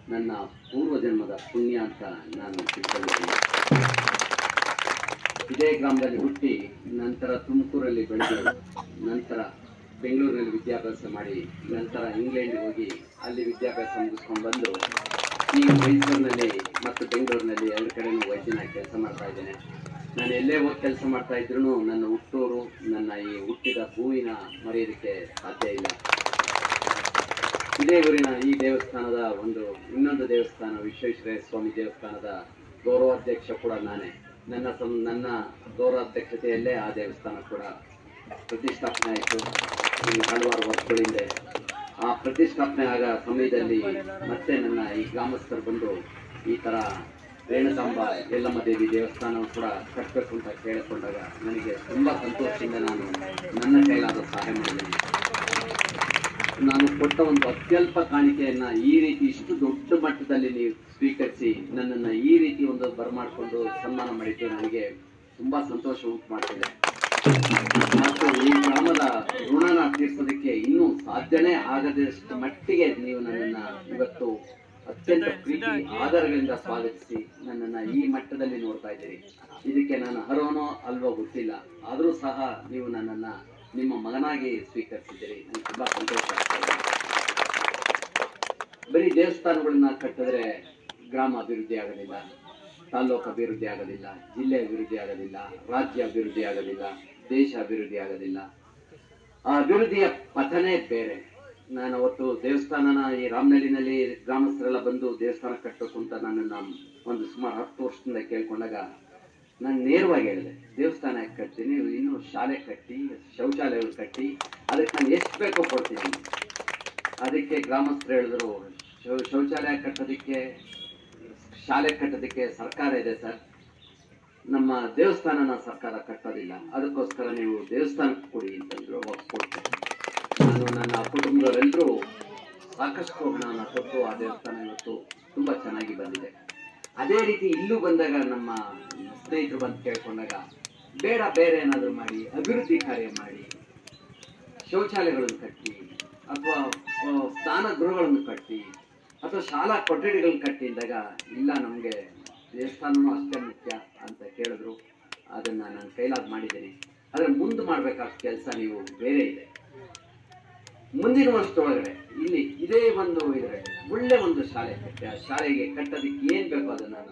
ನನ್ನ ಪೂರ್ವ ಜನ್ಮದ ಪುಣ್ಯ ಅಂತ ನಾನು ತಿಳ್ಕೊಂಡಿದ್ದೀನಿ ಇದೇ ಗ್ರಾಮದಲ್ಲಿ ಹುಟ್ಟಿ ನಂತರ ತುಮಕೂರಲ್ಲಿ ಬೆಳೆದು ನಂತರ ಬೆಂಗಳೂರಿನಲ್ಲಿ ವಿದ್ಯಾಭ್ಯಾಸ ಮಾಡಿ ನಂತರ ಇಂಗ್ಲೆಂಡ್ಗೆ ಹೋಗಿ ಅಲ್ಲಿ ವಿದ್ಯಾಭ್ಯಾಸ ಮುಗಿಸ್ಕೊಂಡು ಬಂದು ಈಗ ಮೈಸೂರಿನಲ್ಲಿ ಮತ್ತು ಬೆಂಗಳೂರಿನಲ್ಲಿ ಎರಡು ಕಡೆನೂ ವೈದ್ಯನಾಗಿ ಕೆಲಸ ಮಾಡ್ತಾ ಇದ್ದೇನೆ ನಾನು ಎಲ್ಲೇ ಹೋಗಿ ಕೆಲಸ ಮಾಡ್ತಾ ಇದ್ರೂ ನನ್ನ ಹುಟ್ಟೂರು ನನ್ನ ಈ ಹುಟ್ಟಿದ ಭೂಮಿನ ಮರೆಯೋದಕ್ಕೆ ಸಾಧ್ಯ ಇಲ್ಲ ಇದೇ ಊರಿನ ಈ ದೇವಸ್ಥಾನದ ಒಂದು ಇನ್ನೊಂದು ದೇವಸ್ಥಾನ ವಿಶ್ವೇಶ್ವರಯ್ಯ ಸ್ವಾಮಿ ದೇವಸ್ಥಾನದ ಗೌರವಾಧ್ಯಕ್ಷ ಕೂಡ ನಾನೇ ನನ್ನ ಸಂ ನನ್ನ ಗೌರವಾಧ್ಯಕ್ಷತೆಯಲ್ಲೇ ಆ ದೇವಸ್ಥಾನ ಕೂಡ ಪ್ರತಿಷ್ಠಾಪನೆ ಆಯಿತು ಈ ಹಲವಾರು ವರ್ಷಗಳಿಂದ ಆ ಪ್ರತಿಷ್ಠಾಪನೆ ಆಗ ಸಮಯದಲ್ಲಿ ಮತ್ತೆ ನನ್ನ ಈ ಗ್ರಾಮಸ್ಥರು ಬಂದು ಈ ಥರ ರೇಣುಕಾಂಬ ಯಲ್ಲಮ್ಮ ದೇವಿ ದೇವಸ್ಥಾನವು ಕೂಡ ಕಟ್ಟಬೇಕು ಅಂತ ಕೇಳಿಕೊಂಡಾಗ ನನಗೆ ತುಂಬ ಸಂತೋಷದಿಂದ ನಾನು ನನ್ನ ಕೈಲಾದ ಸಹಾಯ ಮಾಡಿದ್ದೇನೆ ನಾನು ಕೊಟ್ಟ ಒಂದು ಅತ್ಯಲ್ಪ ಕಾಣಿಕೆಯನ್ನ ಈ ರೀತಿ ಇಷ್ಟು ದೊಡ್ಡ ಮಟ್ಟದಲ್ಲಿ ನೀವು ಸ್ವೀಕರಿಸಿ ನನ್ನನ್ನು ಈ ರೀತಿ ಒಂದು ಬರಮಾಡಿಕೊಂಡು ಸನ್ಮಾನ ಮಾಡಿದ್ದು ನನಗೆ ತುಂಬಾ ಸಂತೋಷ ಉಂಟು ಮಾಡ್ತಿದೆ ಮತ್ತು ಈ ಗ್ರಾಮದ ಋಣನ ತೀರ್ಸೋದಕ್ಕೆ ಇನ್ನೂ ಸಾಧ್ಯನೇ ಆಗದಷ್ಟು ಮಟ್ಟಿಗೆ ನೀವು ನನ್ನನ್ನ ಇವತ್ತು ಅತ್ಯಂತ ಪ್ರೀತಿ ಆಧಾರಗಳಿಂದ ಸ್ವಾಗತಿಸಿ ನನ್ನನ್ನ ಈ ಮಟ್ಟದಲ್ಲಿ ನೋಡ್ತಾ ಇದ್ದೀರಿ ಇದಕ್ಕೆ ನಾನು ಅರ್ಹನೋ ಅಲ್ವೋ ಗೊತ್ತಿಲ್ಲ ಆದರೂ ಸಹ ನೀವು ನನ್ನನ್ನ ನಿಮ್ಮ ಮಗನಾಗಿ ಸ್ವೀಕರಿಸಿದ್ದೀರಿ ನನಗೆ ತುಂಬಾ ಸಂತೋಷ ಆಗ್ತಾ ಇದೆ ಬರೀ ದೇವಸ್ಥಾನಗಳನ್ನ ಕಟ್ಟಿದ್ರೆ ಗ್ರಾಮ ಅಭಿವೃದ್ಧಿ ಆಗೋದಿಲ್ಲ ತಾಲ್ಲೂಕು ಅಭಿವೃದ್ಧಿ ಆಗೋದಿಲ್ಲ ಜಿಲ್ಲೆ ಅಭಿವೃದ್ಧಿ ಆಗೋದಿಲ್ಲ ರಾಜ್ಯ ಅಭಿವೃದ್ಧಿ ಆಗೋದಿಲ್ಲ ದೇಶ ಅಭಿವೃದ್ಧಿ ಆಗೋದಿಲ್ಲ ಆ ಅಭಿವೃದ್ಧಿಯ ಪಥನೇ ಬೇರೆ ನಾನು ಅವತ್ತು ದೇವಸ್ಥಾನನ ಈ ರಾಮನಹಳ್ಳಿನಲ್ಲಿ ಗ್ರಾಮಸ್ಥರೆಲ್ಲ ಬಂದು ದೇವಸ್ಥಾನ ಕಟ್ಟಬೇಕು ಅಂತ ನನ್ನನ್ನು ಒಂದು ಸುಮಾರು ಹತ್ತು ವರ್ಷದಿಂದ ಕೇಳ್ಕೊಂಡಾಗ ನಾನು ನೇರವಾಗಿ ಹೇಳಿದೆ ದೇವಸ್ಥಾನ ಯಾಕೆ ಕಟ್ತೀನಿ ಇನ್ನು ಶಾಲೆ ಕಟ್ಟಿ ಶೌಚಾಲಯಗಳು ಕಟ್ಟಿ ಅದಕ್ಕೆ ನಾನು ಎಷ್ಟು ಬೇಕೋ ಕೊಡ್ತೀನಿ ಅದಕ್ಕೆ ಗ್ರಾಮಸ್ಥರು ಹೇಳಿದ್ರು ಶೌ ಶೌಚಾಲಯ ಕಟ್ಟೋದಕ್ಕೆ ಶಾಲೆ ಕಟ್ಟೋದಕ್ಕೆ ಸರ್ಕಾರ ಇದೆ ಸರ್ ನಮ್ಮ ದೇವಸ್ಥಾನನ ಸರ್ಕಾರ ಕಟ್ಟೋದಿಲ್ಲ ಅದಕ್ಕೋಸ್ಕರ ನೀವು ದೇವಸ್ಥಾನಕ್ಕೆ ಕೊಡಿ ಅಂತಂದ್ರು ಅವಾಗ ಕೊಟ್ಟೆ ನಾನು ನನ್ನ ಕುಟುಂಬದವರೆಲ್ಲರೂ ಸಾಕಷ್ಟು ಹಣವನ್ನು ಕೊಟ್ಟು ಆ ದೇವಸ್ಥಾನ ಇವತ್ತು ತುಂಬ ಚೆನ್ನಾಗಿ ಬಂದಿದೆ ಅದೇ ರೀತಿ ಇಲ್ಲೂ ಬಂದಾಗ ನಮ್ಮ ಸ್ನೇಹಿತರು ಬಂದು ಕೇಳ್ಕೊಂಡಾಗ ಬೇಡ ಬೇರೆ ಏನಾದರೂ ಮಾಡಿ ಅಭಿವೃದ್ಧಿ ಕಾರ್ಯ ಮಾಡಿ ಶೌಚಾಲಯಗಳನ್ನು ಕಟ್ಟಿ ಅಥವಾ ಆ, ಸ್ನಾನಗೃಹಗಳನ್ನು ಕಟ್ಟಿ ಅಥವಾ ಶಾಲಾ ಕೊಠಡಿಗಳನ್ನು ಕಟ್ಟಿ ಅಂದಾಗ ಇಲ್ಲ ನಮಗೆ ದೇವಸ್ಥಾನನೂ ಅಷ್ಟೇ ಮುಖ್ಯ ಅಂತ ಕೇಳಿದ್ರು ಅದನ್ನ ನಾನು ಕೈಲಾದ ಮಾಡಿದ್ದೀನಿ ಆದರೆ ಮುಂದೆ ಮಾಡಬೇಕಾದ ಕೆಲಸ ನೀವು ಬೇರೆ ಇದೆ ಮುಂದಿನ ವರ್ಷದೊಳಗಡೆ ಇಲ್ಲಿ ಇದೇ ಒಂದು ಇದರಲ್ಲಿ ಒಳ್ಳೆ ಒಂದು ಶಾಲೆ ಕಟ್ಟಿ ಆ ಶಾಲೆಗೆ ಕಟ್ಟೋದಕ್ಕೆ ಏನು ಬೇಕೋ ಅದನ್ನು